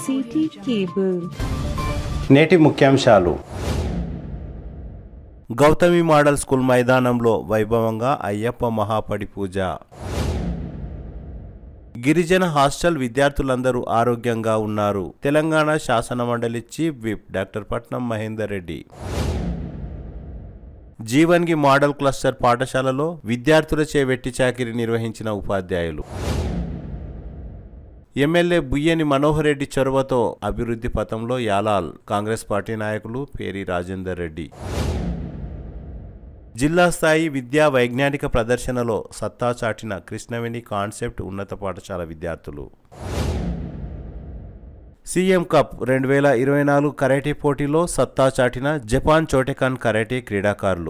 CT cable. నేటి ముఖ్యాంశాలు Gautami model school మైదానంలో వైభవంగా అయ్యప్ప మహాపడి పూజ గిరిజన హాస్టల్ విద్యార్థులందరూ ఆరోగ్యంగా ఉన్నారు తెలంగాణ శాసన మండలి chief whip doctor Patnam Mahender Reddy Jeevangi model cluster పాఠశాలలో విద్యార్థులచే వెట్టి చాకిరి నిర్వహించిన ఉపాధ్యాయులు ఎమ్మెల్యే బుయ్యని మనోహర్ రెడ్డి చొరవతో అభివృద్ధి పథంలో యాలాల్ కాంగ్రెస్ పార్టీ నాయకులు పేరి రాజేందర్ రెడ్డి జిల్లా స్థాయి విద్యా వైజ్ఞానిక ప్రదర్శనలో సత్తా చాటిన కృష్ణవేణి కాన్సెప్ట్ ఉన్నత పాఠశాల విద్యార్థులు సీఎం కప్ రెండు వేల ఇరవై నాలుగు కరాటే పోటీలో సత్తా చాటిన జపాన్ చోటెకాన్ కరాటే క్రీడాకారులు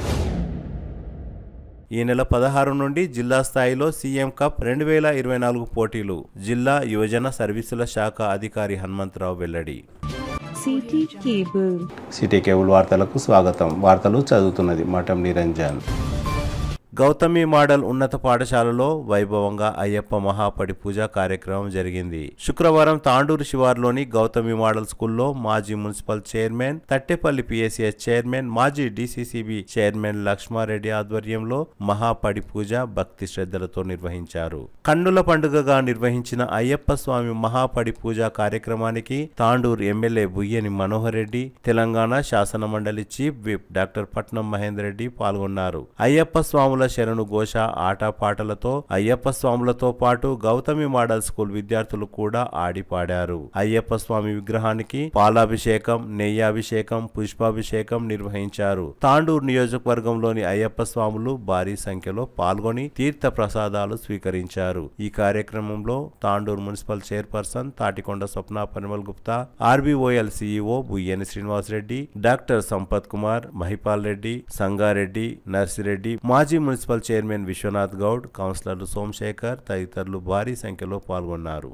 ఈ నెల పదహారు నుండి జిల్లా స్థాయిలో సీఎం కప్ రెండు వేల ఇరవై నాలుగు పోటీలు జిల్లా యువజన సర్వీసుల శాఖ అధికారి హనుమంతరావు వెల్లడి CT cable. సిటీ కేబుల్ వార్తలకు స్వాగతం వార్తలు చదువుతున్నది మఠం నిరంజన్ గౌతమి మోడల్ ఉన్నత పాఠశాలలో వైభవంగా అయ్యప్ప మహాపడి పూజ కార్యక్రమం జరిగింది శుక్రవారం తాండూరు శివార్లోని గౌతమి మోడల్ స్కూల్లో మాజీ municipal chairman Tattepalli PSCS chairman మాజీ డిసిసిబి చైర్మన్ లక్ష్మారెడ్డి ఆధ్వర్యంలో మహాపడి పూజ భక్తి శ్రద్ధలతో నిర్వహించారు కన్నుల పండుగగా నిర్వహించిన అయ్యప్ప స్వామి మహాపడి పూజ కార్యక్రమానికి తాండూరు ఎమ్మెల్యే బుయ్యని మనోహర్ రెడ్డి తెలంగాణ శాసన మండలి chief whip doctor Patnam Mahender Reddy పాల్గొన్నారు అయ్యప్ప స్వాముల శరణు ఘోష ఆటపాటలతో అయ్యప్ప స్వాములతో పాటు గౌతమి మోడల్ స్కూల్ విద్యార్థులు కూడా ఆడి పాడారు అయ్యప్ప స్వామి విగ్రహానికి పాలాభిషేకం నెయ్యాభిషేకం పుష్పాభిషేకం నిర్వహించారు తాండూరు నియోజకవర్గంలోని అయ్యప్ప స్వాములు భారీ సంఖ్యలో పాల్గొని తీర్థ ప్రసాదాలు స్వీకరించారు ఈ కార్యక్రమంలో Tandur municipal chairperson Tatikonda Swapna Parimal Gupta RBOL CEO Buyyani Srinivasa Reddy doctor Sampath Kumar Mahipal Reddy Sangareddy Narsireddy మాజీ మున్సిపల్ చైర్మన్ విశ్వనాథ్ గౌడ్ కౌన్సిలర్లు సోమశేఖర్ తదితరులు భారీ సంఖ్యలో పాల్గొన్నారు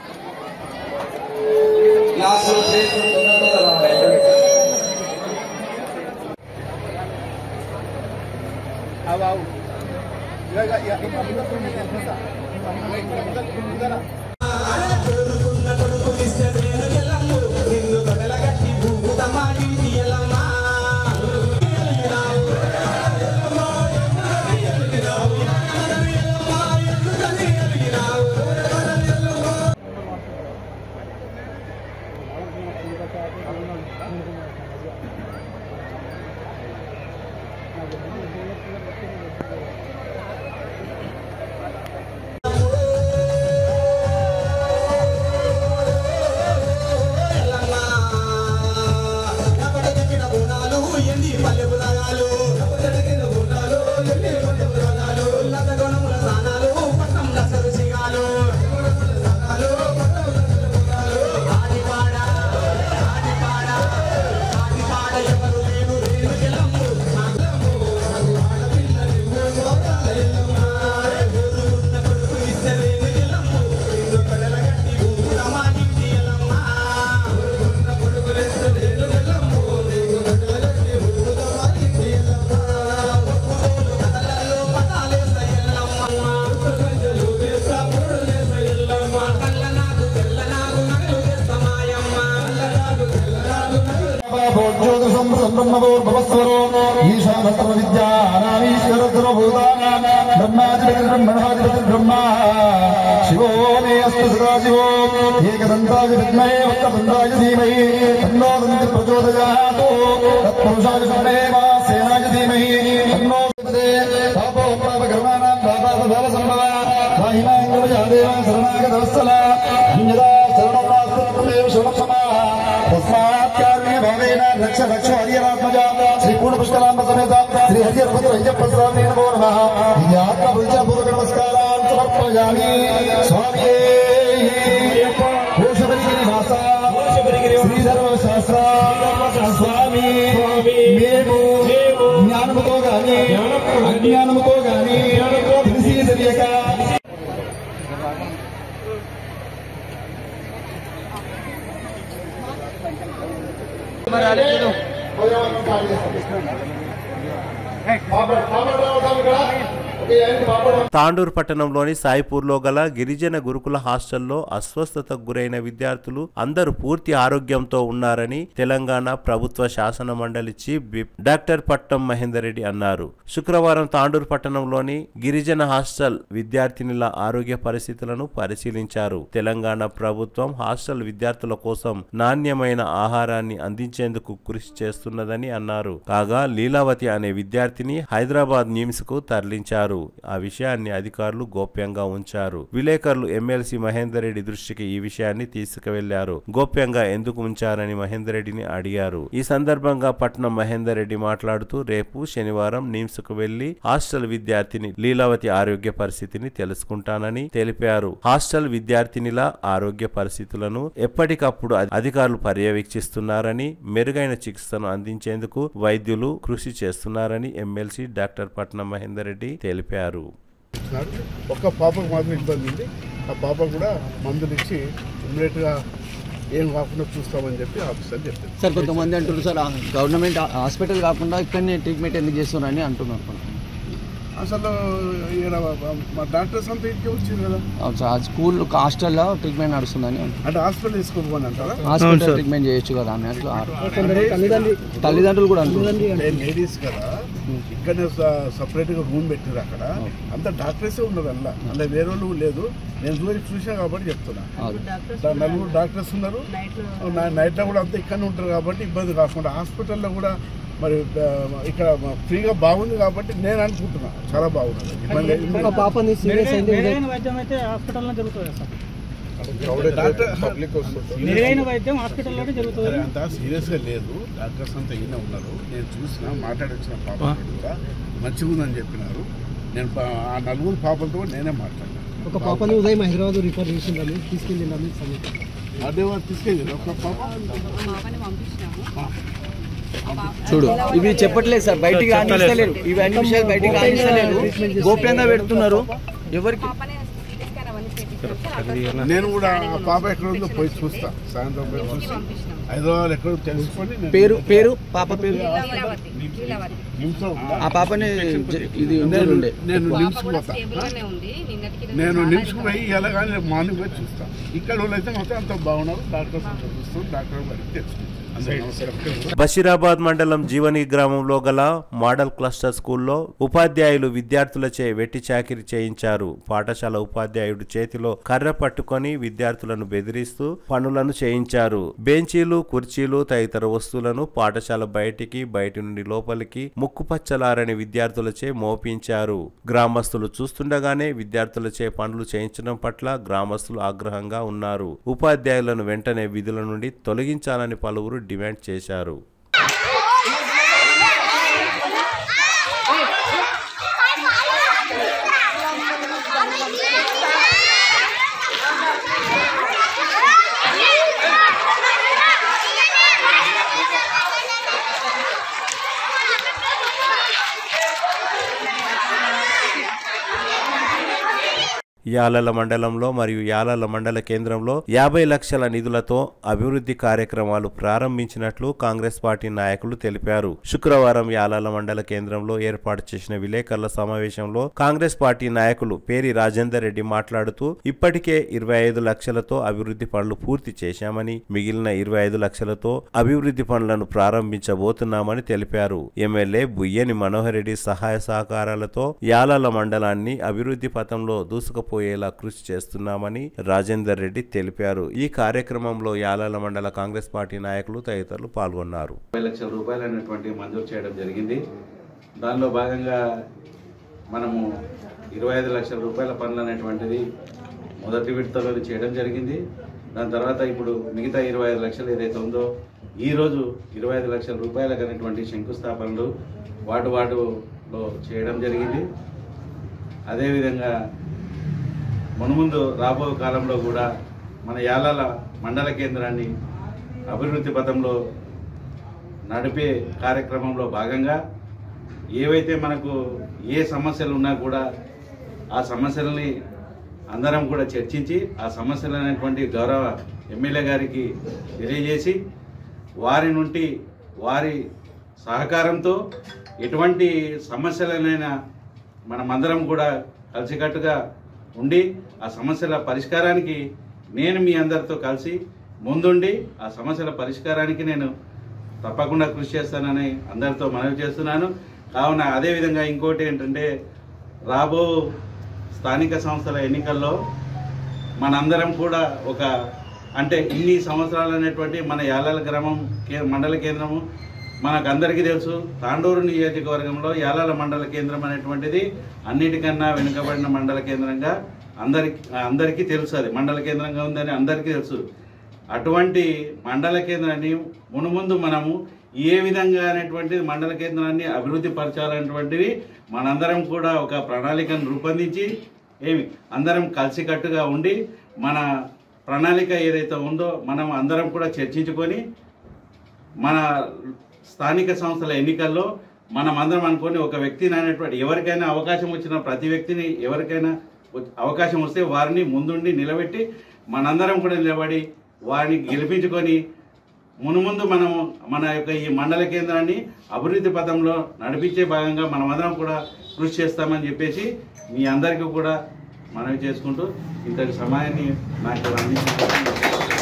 ब्रह्मा शिवो मे अस्तु सदा शिवो एकदन्ताय विद्महे वक्रतुण्डाय धीमहि तन्नो दन्ति प्रचोदयात् तत्पुरुषाय विद्महे मा सेनाय धीमहि तन्नो विद्महे तापो प्रापकर्माणां दातासम्भव वाहिना इन्द्रजादेव शरणागतवत्सल अन्यदा शरणमास्त्रमेव शरणक्षमा तस्मात् कारुण्यभावेन रक्ष रक्ष हरिहरात्मजा श्रीपूर्णपुष्कलाम्ब समेत श्री हरिहरपतिरञ्जप्रस्वामी नमो नमः आत्मपुरुषपूर्वक नमस्कारान् समर्पयामि स्वामिये కోశబరిగిరివాస శ్రీధర్మశాస్త్ర స్వామి మేము జ్ఞానముతో గాని అజ్ఞానముతో గాని తెలిసి తెలియక తాండూరు పట్టణంలోని సాయిపూర్లో గల గిరిజన గురుకుల హాస్టల్లో అస్వస్థతకు గురైన విద్యార్థులు అందరూ పూర్తి ఆరోగ్యంతో ఉన్నారని తెలంగాణ ప్రభుత్వ శాసన మండలి chief whip doctor Patnam Mahender Reddy అన్నారు శుక్రవారం తాండూరు పట్టణంలోని గిరిజన హాస్టల్ విద్యార్థినుల ఆరోగ్య పరిస్థితులను పరిశీలించారు తెలంగాణ ప్రభుత్వం హాస్టల్ విద్యార్థుల కోసం నాణ్యమైన ఆహారాన్ని అందించేందుకు కృషి చేస్తున్నదని అన్నారు కాగా లీలావతి అనే విద్యార్థిని హైదరాబాద్ నిమ్స్ కు తరలించారు ఆ విషయాన్ని అధికారులు గోప్యంగా ఉంచారు విలేకరులు ఎమ్మెల్సీ మహేందర్ రెడ్డి దృష్టికి ఈ విషయాన్ని తీసుకువెళ్లారు గోప్యంగా ఎందుకు ఉంచారని మహేందర్ రెడ్డిని అడిగారు ఈ సందర్భంగా పట్నం మహేందర్ రెడ్డి మాట్లాడుతూ రేపు శనివారం నిమ్స్ కు వెళ్లి హాస్టల్ విద్యార్థిని లీలావతి ఆరోగ్య పరిస్థితిని తెలుసుకుంటానని తెలిపారు హాస్టల్ విద్యార్థినిల ఆరోగ్య పరిస్థితులను ఎప్పటికప్పుడు అధి- అధికారులు పర్యవేక్షిస్తున్నారని మెరుగైన చికిత్సను అందించేందుకు వైద్యులు కృషి చేస్తున్నారని ఎమ్మెల్సీ డాక్టర్ పట్నం మహేందర్ రెడ్డి తెలిపారు ఇచ్చినారు ఒక్క పాపకు మాత్రం ఇబ్బంది ఉంది ఆ పాప కూడా మందులు ఇచ్చి ఇమ్మీడియట్గా ఏం కాకుండా చూస్తామని చెప్పి ఆఫీసర్ చెప్పారు సార్ కొంతమంది అంటున్నారు సార్ ఆ గవర్నమెంట్ ఆ- హాస్పిటల్ కాకుండా ఇక్కడనే ట్రీట్మెంట్ ఎందుకు చేస్తున్నారని అంటున్నారు కొంతమంది. అసలు ఈడ మా డాక్టర్స్ అంతా ఇంటికి వచ్చింది కదా అవును సార్ ఆ స్కూల్ హాస్టల్లో ట్రీట్మెంట్ నడుస్తుందని అంటున్నారు. అంటే హాస్పిటల్ తీసుకోమని అంటారా హాస్పిటల్ ట్రీట్మెంట్ చేయొచ్చు కదా అని అట్లా తల్లిదండ్రులు కూడా అంటున్నారు నేను లేడీస్ కదా ఇక్కడనే సపరేట్గా రూమ్ పెట్టారు అక్కడ అంత డాక్టర్సే ఉన్నారు అందులో అందులో వేరే వాళ్ళు లేదు నేను చూసి చూసా కాబట్టి చెప్తున్నా అవును. దా- నలుగురు డాక్టర్స్ ఉన్నారు నై- నైట్లో కూడా అంతా ఇక్కడనే ఉంటారు కాబట్టి ఇబ్బంది కాకుండా హాస్పిటల్లో కూడా మరి ఆ, ఇక్కడ ఫ్రీగా బాగుంది కాబట్టి నేను అనుకుంటున్నా చాలా బాగున్నది ఇబ్బంది ఏం పాపని సీరియస్ అయింది మెరుగైన వైద్యం అయితే హాస్పిటల్లో జరుగుతుంది సార్ డాక్టర్ మెరుగైన వైద్యం హాస్పిటల్లోనే జరుగుతుంది అంత సీరియస్గా లేదు డాక్టర్స్ అంతా ఈయన ఉన్నారు నేను చూసిన మాట్లాడొచ్చిన పాప కూడా మంచిగా ఉందని చెప్పినారు నేను పా- ఆ నలుగురు పాపలతో కూడా నేనే మాట్లాడినాను ఒక పాపని ఉదయం హైదరాబాద్ రిఫర్ చేసిందని తీసుకెళ్ళిందని అదే వాళ్ళు తీసుకెళ్ళి ఒక పాప చూడు ఇవి చెప్పట్లేదు సార్ బయటికి రాణిస్తలేరు ఇవి అన్ని విషయాలు బయటికి రాణిస్తలేరు గోప్యంగా పెడుతున్నారు ఎవరికి నేను కూడా ఆ పాప ఎక్కడ ఉందో పోయి చూస్తా సాయంత్రం పోయి చూస్తా హైదరాబాద్ ఎక్కడ తెలుసుకొని నేను- పేరు పేరు పాప పేరు నిమ్స్లో ఉందా? ఆ పాపని జ- ఇది నేను ఉండే నేను నిమ్స్కి పోతా స్టేబుల్గానే ఉంది నిన్నటికి నేను నిమ్స్కి పోయి ఇలా కానీ రేపు మార్నింగ్ పోయి చూస్తా ఇక్కడ వాళ్ళు అయితే మొత్తం అంత బాగున్నారు డాక్టర్స్ అంతా చూస్తారు డాక్టర్ గారికి తెలుసుకుంటారు అందరికీ నమస్కారం బషీరాబాద్ మండలం జీవని గ్రామంలో గల మోడల్ క్లస్టర్ స్కూల్లో ఉపాధ్యాయులు విద్యార్థులచే వెట్టి చాకిరి చేయించారు పాఠశాల ఉపాధ్యాయుడు చేతిలో కర్ర పట్టుకొని విద్యార్థులను బెదిరిస్తూ పనులను చేయించారు బెంచీలు కుర్చీలు తదితర వస్తువులను పాఠశాల బయటికి బయటి నుండి లోపలికి ముక్కుపచ్చలారని విద్యార్థులచే మోపించారు గ్రామస్తులు చూస్తుండగానే విద్యార్థులచే పనులు చేయించడం పట్ల గ్రామస్తులు ఆగ్రహంగా ఉన్నారు ఉపాధ్యాయులను వెంటనే విధుల నుండి తొలగించాలని పలువురు డిమాండ్ చేశారు యాలల మండలంలో మరియు యాలల మండల కేంద్రంలో యాభై లక్షల నిధులతో అభివృద్ధి కార్యక్రమాలు ప్రారంభించినట్లు కాంగ్రెస్ పార్టీ నాయకులు తెలిపారు శుక్రవారం యాలల మండల కేంద్రంలో ఏర్పాటు చేసిన విలేకరుల సమావేశంలో కాంగ్రెస్ పార్టీ నాయకులు పేరి రాజేందర్ రెడ్డి మాట్లాడుతూ ఇప్పటికే ఇరవై ఐదు లక్షలతో అభివృద్ధి పనులు పూర్తి చేశామని మిగిలిన ఇరవై ఐదు లక్షలతో అభివృద్ధి పనులను ప్రారంభించబోతున్నామని తెలిపారు ఎమ్మెల్యే బుయ్యని మనోహర్ రెడ్డి సహాయ సహకారాలతో యాలాల మండలాన్ని అభివృద్ధి పథంలో దూసుకుపోయేలా కృషి చేస్తున్నామని రాజేందర్ రెడ్డి తెలిపారు ఈ కార్యక్రమంలో యాలాల మండల కాంగ్రెస్ పార్టీ నాయకులు తదితరులు పాల్గొన్నారు ముప్పై లక్షల రూపాయలు అనేటువంటి మంజూరు చేయడం జరిగింది దానిలో భాగంగా మనము ఇరవై ఐదు లక్షల రూపాయల పనులు అనేటువంటిది మొదటి విడతలో చేయడం జరిగింది దాని తర్వాత ఇప్పుడు మిగతా ఇరవై ఐదు లక్షలు ఏదైతే ఉందో ఈరోజు ఇరవై ఐదు లక్షల రూపాయలకు అనేటువంటి శంకుస్థాపనలు వార్డు వార్డులో చేయడం జరిగింది అదేవిధంగా మునుముందు రాబో కాలంలో కూడా మన యాలాల మండల కేంద్రాన్ని అభివృద్ధి పథంలో నడిపే కార్యక్రమంలో భాగంగా ఏవైతే మనకు ఏ సమస్యలు ఉన్నా కూడా ఆ సమస్యలని అందరం కూడా చర్చించి ఆ సమస్యలు అనేటువంటి గౌరవ ఎమ్మెల్యే గారికి తెలియజేసి వారి నుండి వారి సహకారంతో ఎటువంటి సమస్యలనైనా మనమందరం కూడా కలిసికట్టుగా ఉండి ఆ సమస్యల పరిష్కారానికి నేను మీ అందరితో కలిసి ముందుండి ఆ సమస్యల పరిష్కారానికి నేను తప్పకుండా కృషి చేస్తానని అందరితో మనవి చేస్తున్నాను కావున అదేవిధంగా ఇంకోటి ఏంటంటే రాబో స్థానిక సంస్థల ఎన్నికల్లో మనందరం కూడా ఒక అంటే ఇన్ని సంవత్సరాలు అనేటువంటి మన యాలాల గ్రామం కే- మండల కేంద్రము మనకు అందరికీ తెలుసు తాండూరు నియోజకవర్గంలో యాలాల మండల కేంద్రం అనేటువంటిది అన్నిటికన్నా వెనుకబడిన మండల కేంద్రంగా అందరికి అందరికీ తెలుసు అది మండల కేంద్రంగా ఉందని అందరికీ తెలుసు అటువంటి మండల కేంద్రాన్ని మునుముందు మనము ఏ విధంగా అనేటువంటిది మండల కేంద్రాన్ని అభివృద్ధి పరచాలనేటువంటిది మనందరం కూడా ఒక ప్రణాళికను రూపొందించి ఏమి అందరం కలిసికట్టుగా ఉండి మన ప్రణాళిక ఏదైతే ఉందో మనం అందరం కూడా చర్చించుకొని మన స్థానిక సంస్థల ఎన్నికల్లో మనం అందరం అనుకొని ఒక వ్యక్తిని అనేటువంటి ఎవరికైనా అవకాశం వచ్చిన ప్రతి వ్యక్తిని ఎవరికైనా వ- అవకాశం వస్తే వారిని ముందుండి నిలబెట్టి మనందరం కూడా నిలబడి వారిని గెలిపించుకొని మునుముందు మనం మన యొక్క ఈ మండల కేంద్రాన్ని అభివృద్ధి పథంలో నడిపించే భాగంగా మనమందరం కూడా కృషి చేస్తామని చెప్పేసి మీ అందరికీ కూడా మనవి చేసుకుంటూ ఇంతటి సమయాన్ని నాకు అందించిన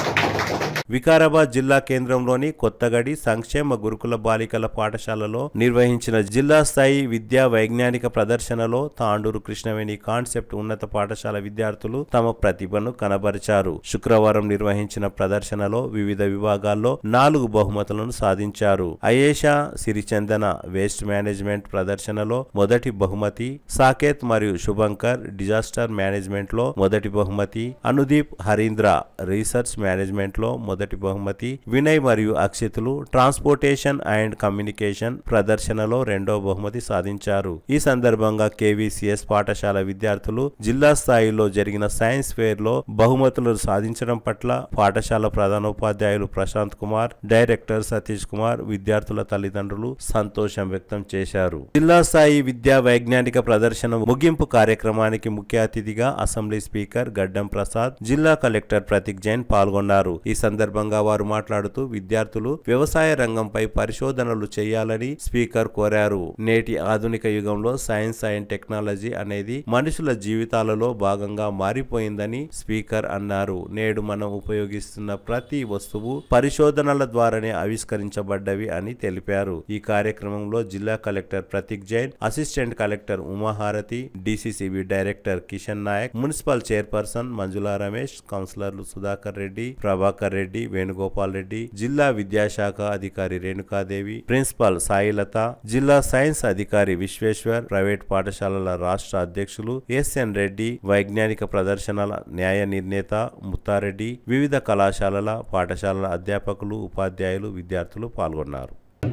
వికారాబాద్ జిల్లా కేంద్రంలోని కొత్తగడి సంక్షేమ గురుకుల బాలికల పాఠశాలలో నిర్వహించిన జిల్లా స్థాయి విద్యా వైజ్ఞానిక ప్రదర్శనలో తాండూరు కృష్ణవేణి కాన్సెప్ట్ ఉన్నత పాఠశాల విద్యార్థులు తమ ప్రతిభను కనబరిచారు శుక్రవారం నిర్వహించిన ప్రదర్శనలో వివిధ విభాగాల్లో నాలుగు బహుమతులను సాధించారు అయేషా సిరిచందన వేస్ట్ మేనేజ్మెంట్ ప్రదర్శనలో మొదటి బహుమతి సాకేత్ మరియు శుభంకర్ డిజాస్టర్ మేనేజ్మెంట్ లో మొదటి బహుమతి అనుదీప్ హరీంద్ర రీసెర్చ్ మేనేజ్మెంట్ లో మొదటి బహుమతి వినయ్ మరియు అక్షితులు ట్రాన్స్పోర్టేషన్ అండ్ కమ్యూనికేషన్ ప్రదర్శనలో రెండో బహుమతి సాధించారు ఈ సందర్భంగా కేవీసీఎస్ పాఠశాల విద్యార్థులు జిల్లా స్థాయిలో జరిగిన సైన్స్ ఫేర్ లో బహుమతులు సాధించడం పట్ల పాఠశాల ప్రధానోపాధ్యాయులు ప్రశాంత్ కుమార్ డైరెక్టర్ సతీష్ కుమార్ విద్యార్థుల తల్లిదండ్రులు సంతోషం వ్యక్తం చేశారు జిల్లా స్థాయి విద్యా వైజ్ఞానిక ప్రదర్శన ముగింపు కార్యక్రమానికి ముఖ్య అతిథిగా అసెంబ్లీ స్పీకర్ గడ్డం ప్రసాద్ జిల్లా కలెక్టర్ ప్రతీక్ జైన్ పాల్గొన్నారు ఈ సందర్భంగా వారు మాట్లాడుతూ విద్యార్థులు వ్యవసాయ రంగంపై పరిశోధనలు చేయాలని స్పీకర్ కోరారు నేటి ఆధునిక యుగంలో సైన్స్ అండ్ టెక్నాలజీ అనేది మనుషుల జీవితాలలో భాగంగా మారిపోయిందని స్పీకర్ అన్నారు నేడు మనం ఉపయోగిస్తున్న ప్రతి వస్తువు పరిశోధనల ద్వారానే ఆవిష్కరించబడ్డవి అని తెలిపారు ఈ కార్యక్రమంలో జిల్లా collector Prateek Jain assistant collector Uma Harathi DCCB director Kishan Naik municipal chairperson Manjula Ramesh కౌన్సిలర్లు సుధాకర్ రెడ్డి ప్రభాకర్ రెడ్డి వేణుగోపాల్ రెడ్డి జిల్లా విద్యాశాఖ అధికారి రేణుకాదేవి ప్రిన్సిపల్ సాయిలత జిల్లా సైన్స్ అధికారి విశ్వేశ్వర్ ప్రైవేట్ పాఠశాలల రాష్ట్ర అధ్యక్షులు ఎస్ఎన్ రెడ్డి వైజ్ఞానిక ప్రదర్శనల న్యాయ నిర్ణేత ముత్తారెడ్డి వివిధ కళాశాలల పాఠశాలల అధ్యాపకులు ఉపాధ్యాయులు విద్యార్థులు పాల్గొన్నారు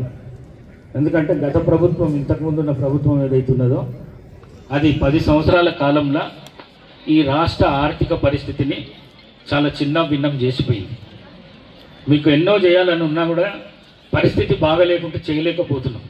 ఎందుకంటే గత ప్రభుత్వం ఇంతకుముందు ఉన్న ప్రభుత్వం ఏదైతే ఉన్నదో అది పది సంవత్సరాల కాలంలో ఈ రాష్ట్ర ఆర్థిక పరిస్థితిని చాలా చిన్న భిన్నం చేసిపోయింది మీకు ఎన్నో చేయాలని ఉన్నా కూడా పరిస్థితి బాగలేకుంటే చేయలేకపోతున్నాం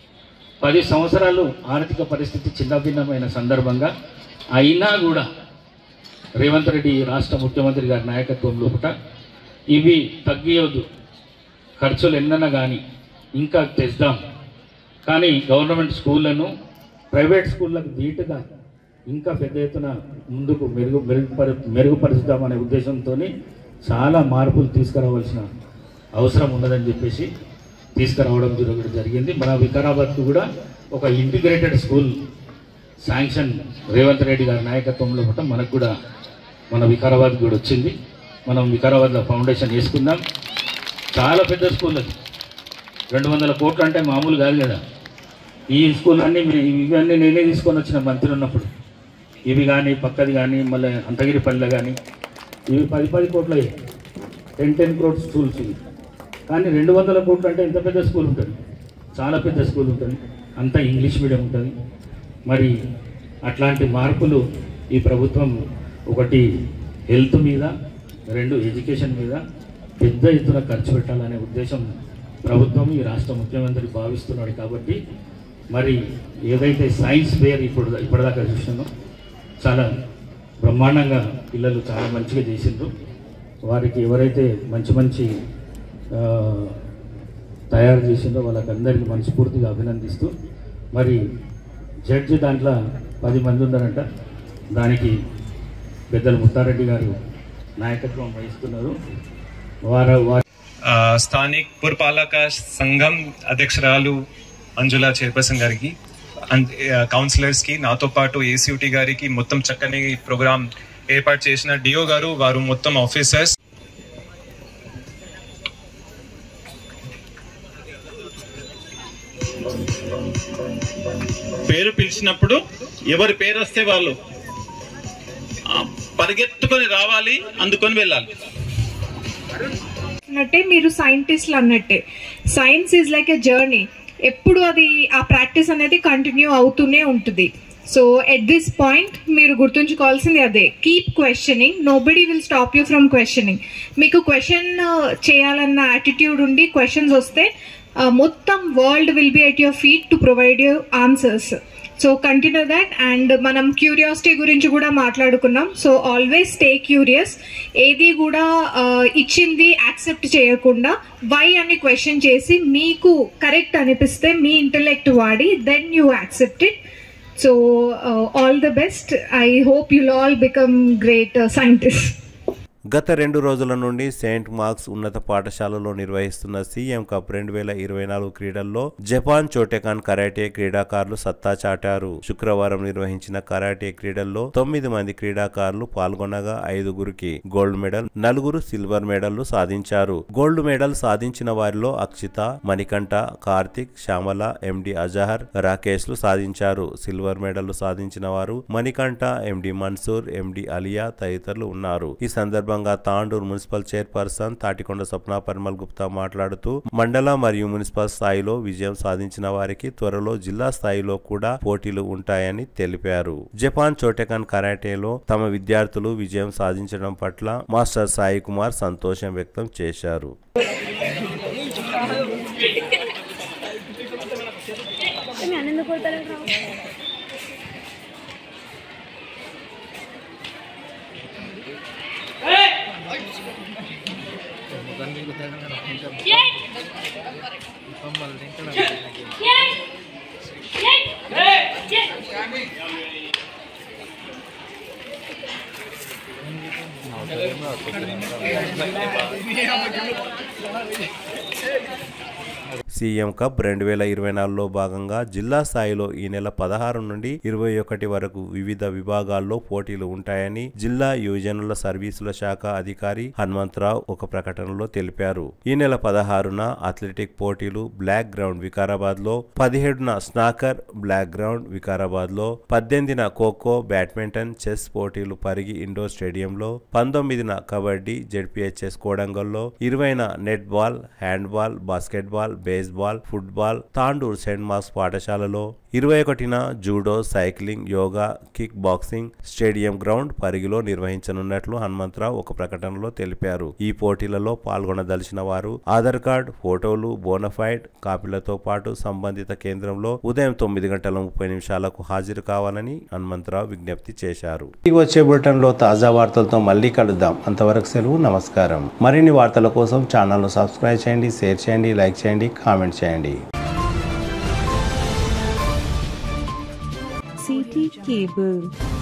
పది సంవత్సరాలు ఆర్థిక పరిస్థితి చిన్న భిన్నమైన సందర్భంగా అయినా కూడా రేవంత్ రెడ్డి రాష్ట్ర ముఖ్యమంత్రి గారి నాయకత్వం లోపల ఇవి తగ్గియొద్దు ఖర్చులు ఎన్నన్నా కానీ ఇంకా తెద్దాం కానీ గవర్నమెంట్ స్కూళ్ళను ప్రైవేట్ స్కూళ్ళకు ధీటుగా ఇంకా పెద్ద ఎత్తున ముందుకు మెరుగు మెరుగుపరు మెరుగుపరుచుదామనే ఉద్దేశంతో చాలా మార్పులు తీసుకురావాల్సిన అవసరం ఉన్నదని చెప్పేసి తీసుకురావడం జరగడం జరిగింది మన వికారాబాద్కు కూడా ఒక integrated school sanction Revanth Reddy గారి నాయకత్వంలో కూడా మనకు కూడా మన వికారాబాద్ కూడా వచ్చింది మనం వికారాబాద్లో ఫౌండేషన్ వేసుకుందాం చాలా పెద్ద స్కూల్ అది రెండు వందల కోట్లు అంటే మామూలు కాదు కదా ఈ స్కూల్ అన్నీ మీ- ఇవన్నీ నేనే తీసుకొని వచ్చిన మంత్రి ఉన్నప్పుడు ఇవి కానీ పక్కది కానీ మళ్ళీ అంతగిరిపల్లి కానీ ఇవి పది పది కోట్లు అయ్యాయి టెన్ టెన్ క్రోడ్స్ స్కూల్స్ ఇవి కానీ రెండు వందల కోట్లు అంటే ఎంత పెద్ద స్కూల్ ఉంటుంది చాలా పెద్ద స్కూల్ ఉంటుంది అంతా ఇంగ్లీష్ మీడియం ఉంటుంది మరి అట్లాంటి మార్పులు ఈ ప్రభుత్వం ఒకటి హెల్త్ మీద రెండు ఎడ్యుకేషన్ మీద పెద్ద ఎత్తున ఖర్చు పెట్టాలనే ఉద్దేశం ప్రభుత్వం ఈ రాష్ట్ర ముఖ్యమంత్రి భావిస్తున్నాడు కాబట్టి మరి ఏదైతే సైన్స్ ఫేర్ ఇప్పుడు ఇప్పటిదాకా చూసినామో చాలా బ్రహ్మాండంగా పిల్లలు చాలా మంచిగా చేసిండ్రు వారికి ఎవరైతే మంచి మంచి ఆ, తయారు చేసిందో వాళ్ళకందరికీ మనస్ఫూర్తిగా అభినందిస్తూ మరి జడ్జి దాంట్లో పది మంది ఉన్నారంట దానికి పెద్దలు ముత్తారెడ్డి గారు నాయకత్వం వహిస్తున్నారు వారు వారి ఆ, స్థానిక్ పురపాలక సంఘం అధ్యక్షురాలు మంజుల చైర్పర్సన్ గారికి అండ్ కౌన్సిలర్స్ కి నాతో పాటు ఏసీయూటీ గారికి మొత్తం చక్కని ప్రోగ్రామ్ ఏర్పాటు చేసిన డిఓ గారు వారు మొత్తం ఆఫీసర్స్ పేరు పిలిచినప్పుడు ఎవరి పేరు వస్తే వాళ్ళు ఆ, పరిగెత్తుకొని రావాలి అందుకొని వెళ్ళాలి అన్నట్టే మీరు సైంటిస్ట్లు అన్నట్టే science is like a journey ఎప్పుడు అది ఆ ప్రాక్టీస్ అనేది కంటిన్యూ అవుతూనే ఉంటుంది సో ఎట్ దిస్ పాయింట్ మీరు గుర్తుంచుకోవాల్సింది అదే keep questioning nobody will stop you from questioning మీకు క్వశ్చన్ చేయాలన్న యాటిట్యూడ్ ఉండి క్వశ్చన్స్ వస్తే ఆ, మొత్తం world will be at your feet to provide your answers so continue that and మనం క్యూరియాసిటీ గురించి కూడా మాట్లాడుకున్నాం సో ఆల్వేస్ స్టే క్యూరియస్ ఏది కూడా ఆ, ఇచ్చింది యాక్సెప్ట్ చేయకుండా వై అని క్వశ్చన్ చేసి మీకు కరెక్ట్ అనిపిస్తే మీ ఇంటలెక్ట్ వాడి then you accept it so all the best I hope you'll all become great scientist గత రెండు రోజుల నుండి సెయింట్ మార్క్స్ ఉన్నత పాఠశాలలో నిర్వహిస్తున్న సీఎం కప్ రెండు వేల ఇరవై నాలుగు క్రీడల్లో జపాన్ చోటెకాన్ కరాటే క్రీడాకారులు సత్తా చాటారు శుక్రవారం నిర్వహించిన కరాటే క్రీడల్లో తొమ్మిది మంది క్రీడాకారులు పాల్గొనగా ఐదుగురికి గోల్డ్ మెడల్ నలుగురు సిల్వర్ మెడల్లు సాధించారు గోల్డ్ మెడల్ సాధించిన వారిలో అక్షిత మణికంఠ కార్తిక్ శ్యామల ఎండి అజహర్ రాకేష్ లు సాధించారు సిల్వర్ మెడల్ సాధించిన వారు మణికంఠ ఎండి మన్సూర్ ఎండి అలియా తదితరులు ఉన్నారు ఈ సందర్భంగా తాండూరు మున్సిపల్ చైర్పర్సన్ తాటికొండ స్వప్న పరిమల్ గుప్తా మాట్లాడుతూ మండల మరియు మున్సిపల్ స్థాయిలో విజయం సాధించిన వారికి త్వరలో జిల్లా స్థాయిలో కూడా పోటీలు ఉంటాయని తెలిపారు జపాన్ చోటెకాన్ కరాటేలో తమ విద్యార్థులు విజయం సాధించడం పట్ల మాస్టర్ సాయి కుమార్ సంతోషం వ్యక్తం చేశారు సీఎం కప్ రెండు వేల ఇరవై నాలుగులో భాగంగా జిల్లా స్థాయిలో ఈ నెల పదహారు నుండి ఇరవై ఒకటి వరకు వివిధ విభాగాల్లో పోటీలు ఉంటాయని జిల్లా యువజనుల సర్వీసుల శాఖ అధికారి హనుమంతరావు ఒక ప్రకటనలో తెలిపారు ఈ నెల పదహారున అథ్లెటిక్ పోటీలు బ్లాక్ గ్రౌండ్ వికారాబాద్ లో పదిహేడున స్నాకర్ బ్లాక్ గ్రౌండ్ వికారాబాద్ లో పద్దెనిమిదిన ఖోఖో బ్యాడ్మింటన్ చెస్ పోటీలు పరిగి ఇండోర్ స్టేడియంలో పంతొమ్మిదిన కబడ్డీ జెడ్పీహెచ్ఎస్ కోడంగల్లో ఇరవైన net ball hand ball basketball baseball football Tandur Saint Mark's పాఠశాలలో ఇరవై ఒకటిన judo cycling yoga kick boxing stadium ground పరిగిలో నిర్వహించనున్నట్లు హనుమంతరావు ఒక ప్రకటనలో తెలిపారు ఈ పోటీలలో పాల్గొనదలిచిన వారు ఆధార్ కార్డ్ ఫోటోలు బోనఫైడ్ కాపీలతో పాటు సంబంధిత కేంద్రంలో ఉదయం తొమ్మిది గంటల ముప్పై నిమిషాలకు హాజరు కావాలని హనుమంతరావు విజ్ఞప్తి చేశారు ఈ వచ్చే బులెటిన్లో తాజా వార్తలతో మళ్ళీ కలుద్దాం అంతవరకు సెలవు నమస్కారం మరిన్ని వార్తల కోసం ఛానల్ను సబ్స్క్రైబ్ చేయండి షేర్ చేయండి లైక్ చేయండి కామెంట్ చేయండి CT Cable